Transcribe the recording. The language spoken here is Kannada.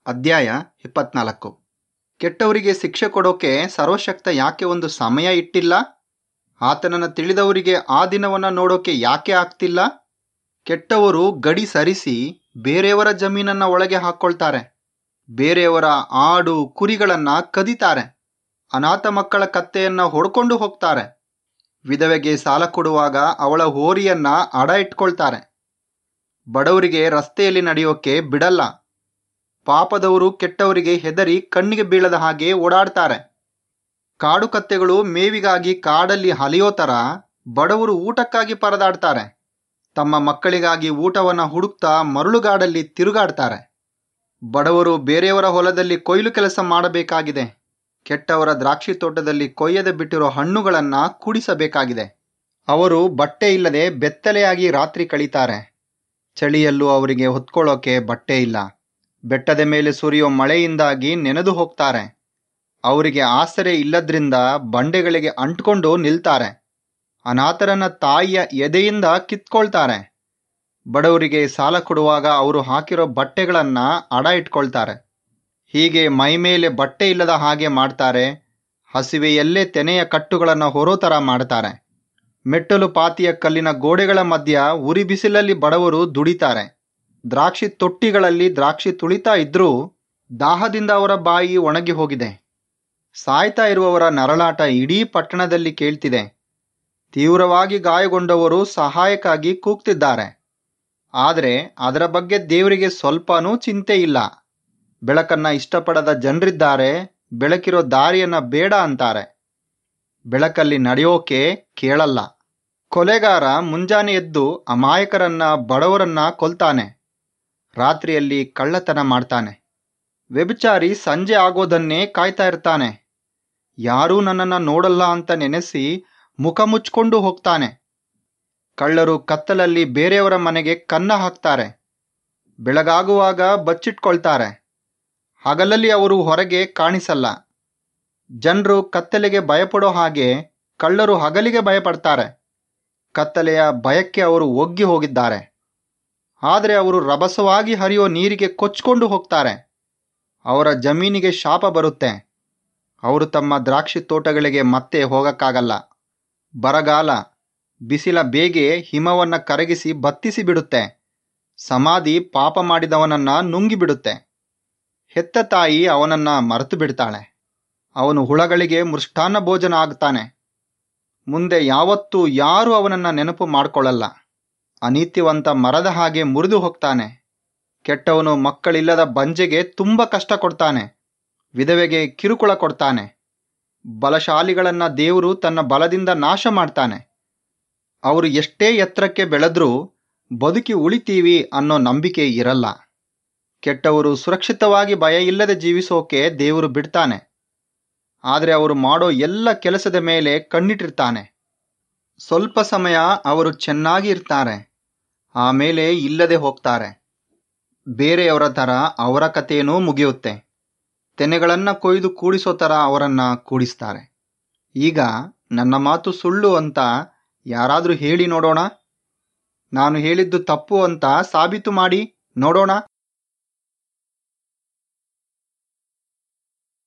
ಅಧ್ಯಾಯ ಇಪ್ಪತ್ನಾಲ್ಕು ಕೆಟ್ಟವರಿಗೆ ಶಿಕ್ಷೆ ಕೊಡೋಕೆ ಸರ್ವಶಕ್ತ ಯಾಕೆ ಒಂದು ಸಮಯ ಇಟ್ಟಿಲ್ಲ ಆತನನ್ನು ತಿಳಿದವರಿಗೆ ಆ ದಿನವನ್ನು ನೋಡೋಕೆ ಯಾಕೆ ಆಗ್ತಿಲ್ಲ ಕೆಟ್ಟವರು ಗಡಿ ಸರಿಸಿ ಬೇರೆಯವರ ಜಮೀನನ್ನ ಒಳಗೆ ಹಾಕ್ಕೊಳ್ತಾರೆ ಬೇರೆಯವರ ಆಡು ಕುರಿಗಳನ್ನ ಕದಿತಾರೆ ಅನಾಥ ಮಕ್ಕಳ ಕತ್ತೆಯನ್ನ ಹೊಡ್ಕೊಂಡು ಹೋಗ್ತಾರೆ ವಿಧವೆಗೆ ಸಾಲ ಕೊಡುವಾಗ ಅವಳ ಹೋರಿಯನ್ನ ಅಡ ಇಟ್ಕೊಳ್ತಾರೆ ಬಡವರಿಗೆ ರಸ್ತೆಯಲ್ಲಿ ನಡೆಯೋಕೆ ಬಿಡಲ್ಲ ಪಾಪದವರು ಕೆಟ್ಟವರಿಗೆ ಹೆದರಿ ಕಣ್ಣಿಗೆ ಬೀಳದ ಹಾಗೆ ಓಡಾಡ್ತಾರೆ ಕಾಡು ಕತ್ತೆಗಳು ಮೇವಿಗಾಗಿ ಕಾಡಲ್ಲಿ ಹಲಿಯೋ ಥರ ಬಡವರು ಊಟಕ್ಕಾಗಿ ಪರದಾಡ್ತಾರೆ ತಮ್ಮ ಮಕ್ಕಳಿಗಾಗಿ ಊಟವನ್ನ ಹುಡುಕ್ತಾ ಮರಳುಗಾಡಲ್ಲಿ ತಿರುಗಾಡ್ತಾರೆ ಬಡವರು ಬೇರೆಯವರ ಹೊಲದಲ್ಲಿ ಕೊಯ್ಲು ಕೆಲಸ ಮಾಡಬೇಕಾಗಿದೆ ಕೆಟ್ಟವರ ದ್ರಾಕ್ಷಿ ತೋಟದಲ್ಲಿ ಕೊಯ್ಯದೆ ಬಿಟ್ಟಿರೋ ಹಣ್ಣುಗಳನ್ನ ಕುಡಿಸಬೇಕಾಗಿದೆ ಅವರು ಬಟ್ಟೆ ಇಲ್ಲದೆ ಬೆತ್ತಲೆಯಾಗಿ ರಾತ್ರಿ ಕಳೀತಾರೆ ಚಳಿಯಲ್ಲೂ ಅವರಿಗೆ ಹೊತ್ಕೊಳ್ಳೋಕೆ ಬಟ್ಟೆ ಇಲ್ಲ ಬೆಟ್ಟದ ಮೇಲೆ ಸುರಿಯೋ ಮಳೆಯಿಂದಾಗಿ ನೆನೆದು ಹೋಗ್ತಾರೆ ಅವರಿಗೆ ಆಸರೆ ಇಲ್ಲದ್ರಿಂದ ಬಂಡೆಗಳಿಗೆ ಅಂಟ್ಕೊಂಡು ನಿಲ್ತಾರೆ ಅನಾಥರನ್ನ ತಾಯಿಯ ಎದೆಯಿಂದ ಕಿತ್ಕೊಳ್ತಾರೆ ಬಡವರಿಗೆ ಸಾಲ ಕೊಡುವಾಗ ಅವರು ಹಾಕಿರೋ ಬಟ್ಟೆಗಳನ್ನ ಅಡ ಇಟ್ಕೊಳ್ತಾರೆ ಹೀಗೆ ಮೈಮೇಲೆ ಬಟ್ಟೆ ಇಲ್ಲದ ಹಾಗೆ ಮಾಡ್ತಾರೆ ಹಸಿವೆಯಲ್ಲೇ ತೆನೆಯ ಕಟ್ಟುಗಳನ್ನು ಹೊರೋ ಥರ ಮಾಡ್ತಾರೆ ಮೆಟ್ಟಲು ಪಾತಿಯ ಕಲ್ಲಿನ ಗೋಡೆಗಳ ಮಧ್ಯ ಉರಿ ಬಿಸಿಲಲ್ಲಿ ಬಡವರು ದುಡಿತಾರೆ ದ್ರಾಕ್ಷಿ ತೊಟ್ಟಿಗಳಲ್ಲಿ ದ್ರಾಕ್ಷಿ ತುಳಿತಾ ಇದ್ರೂ ದಾಹದಿಂದ ಅವರ ಬಾಯಿ ಒಣಗಿ ಹೋಗಿದೆ ಸಾಯ್ತಾ ಇರುವವರ ನರಳಾಟ ಇಡೀ ಪಟ್ಟಣದಲ್ಲಿ ಕೇಳ್ತಿದೆ ತೀವ್ರವಾಗಿ ಗಾಯಗೊಂಡವರು ಸಹಾಯಕ್ಕಾಗಿ ಕೂಗ್ತಿದ್ದಾರೆ ಆದರೆ ಅದರ ಬಗ್ಗೆ ದೇವರಿಗೆ ಸ್ವಲ್ಪನೂ ಚಿಂತೆ ಇಲ್ಲ ಬೆಳಕನ್ನ ಇಷ್ಟಪಡದ ಜನರಿದ್ದಾರೆ ಬೆಳಕಿರೋ ದಾರಿಯನ್ನ ಬೇಡ ಅಂತಾರೆ ಬೆಳಕಲ್ಲಿ ನಡೆಯೋಕೆ ಕೇಳಲ್ಲ ಕೊಲೆಗಾರ ಮುಂಜಾನೆ ಎದ್ದು ಅಮಾಯಕರನ್ನ ಬಡವರನ್ನ ಕೊಲ್ತಾನೆ ರಾತ್ರಿಯಲ್ಲಿ ಕಳ್ಳತನ ಮಾಡ್ತಾನೆ ವ್ಯಭಿಚಾರಿ ಸಂಜೆ ಆಗೋದನ್ನೇ ಕಾಯ್ತಾ ಇರ್ತಾನೆ ಯಾರೂ ನನ್ನನ್ನ ನೋಡಲ್ಲ ಅಂತ ನೆನೆಸಿ ಮುಖ ಮುಚ್ಕೊಂಡು ಹೋಗ್ತಾನೆ ಕಳ್ಳರು ಕತ್ತಲಲ್ಲಿ ಬೇರೆಯವರ ಮನೆಗೆ ಕನ್ನ ಹಾಕ್ತಾರೆ ಬೆಳಗಾಗುವಾಗ ಬಚ್ಚಿಟ್ಕೊಳ್ತಾರೆ ಹಗಲಲ್ಲಿ ಅವರು ಹೊರಗೆ ಕಾಣಿಸಲ್ಲ ಜನರು ಕತ್ತಲೆಗೆ ಭಯಪಡೋ ಹಾಗೆ ಕಳ್ಳರು ಹಗಲಿಗೆ ಭಯಪಡ್ತಾರೆ ಕತ್ತಲೆಯ ಭಯಕ್ಕೆ ಅವರು ಒಗ್ಗಿ ಹೋಗಿದ್ದಾರೆ ಆದರೆ ಅವರು ರಭಸವಾಗಿ ಹರಿಯೋ ನೀರಿಗೆ ಕೊಚ್ಕೊಂಡು ಹೋಗ್ತಾರೆ ಅವರ ಜಮೀನಿಗೆ ಶಾಪ ಬರುತ್ತೆ ಅವರು ತಮ್ಮ ದ್ರಾಕ್ಷಿ ತೋಟಗಳಿಗೆ ಮತ್ತೆ ಹೋಗಕ್ಕಾಗಲ್ಲ ಬರಗಾಲ ಬಿಸಿಲ ಬೇಗೆ ಹಿಮವನ್ನ ಕರಗಿಸಿ ಬತ್ತಿಸಿ ಬಿಡುತ್ತೆ ಸಮಾಧಿ ಪಾಪ ಮಾಡಿದವನನ್ನ ನುಂಗಿಬಿಡುತ್ತೆ ಹೆತ್ತ ತಾಯಿ ಅವನನ್ನ ಮರೆತು ಬಿಡ್ತಾಳೆ ಅವನು ಹುಳಗಳಿಗೆ ಮೃಷ್ಟಾನ್ನ ಭೋಜನ ಆಗ್ತಾನೆ ಮುಂದೆ ಯಾವತ್ತೂ ಯಾರು ಅವನನ್ನ ನೆನಪು ಮಾಡ್ಕೊಳ್ಳಲ್ಲ ಅನೀತಿವಂತ ಮರದ ಹಾಗೆ ಮುರಿದು ಹೋಗ್ತಾನೆ ಕೆಟ್ಟವನು ಮಕ್ಕಳಿಲ್ಲದ ಬಂಜೆಗೆ ತುಂಬ ಕಷ್ಟ ಕೊಡ್ತಾನೆ ವಿಧವೆಗೆ ಕಿರುಕುಳ ಕೊಡ್ತಾನೆ ಬಲಶಾಲಿಗಳನ್ನ ದೇವರು ತನ್ನ ಬಲದಿಂದ ನಾಶ ಮಾಡ್ತಾನೆ ಅವರು ಎಷ್ಟೇ ಎತ್ತರಕ್ಕೆ ಬೆಳೆದ್ರೂ ಬದುಕಿ ಉಳಿತೀವಿ ಅನ್ನೋ ನಂಬಿಕೆ ಇರಲ್ಲ ಕೆಟ್ಟವರು ಸುರಕ್ಷಿತವಾಗಿ ಭಯ ಇಲ್ಲದೆ ಜೀವಿಸೋಕೆ ದೇವರು ಬಿಡ್ತಾನೆ ಆದರೆ ಅವರು ಮಾಡೋ ಎಲ್ಲ ಕೆಲಸದ ಮೇಲೆ ಕಣ್ಣಿಟ್ಟಿರ್ತಾನೆ ಸ್ವಲ್ಪ ಸಮಯ ಅವರು ಚೆನ್ನಾಗಿ ಇರ್ತಾರೆ ಆಮೇಲೆ ಇಲ್ಲದೆ ಹೋಗ್ತಾರೆ ಬೇರೆಯವರ ಥರ ಅವರ ಕಥೆಯೂ ಮುಗಿಯುತ್ತೆ ತೆನೆಗಳನ್ನ ಕೊಯ್ದು ಕೂಡಿಸೋ ಥರ ಅವರನ್ನ ಕೂಡಿಸ್ತಾರೆ ಈಗ ನನ್ನ ಮಾತು ಸುಳ್ಳು ಅಂತ ಯಾರಾದರೂ ಹೇಳಿ ನೋಡೋಣ ನಾನು ಹೇಳಿದ್ದು ತಪ್ಪು ಅಂತ ಸಾಬೀತು ಮಾಡಿ ನೋಡೋಣ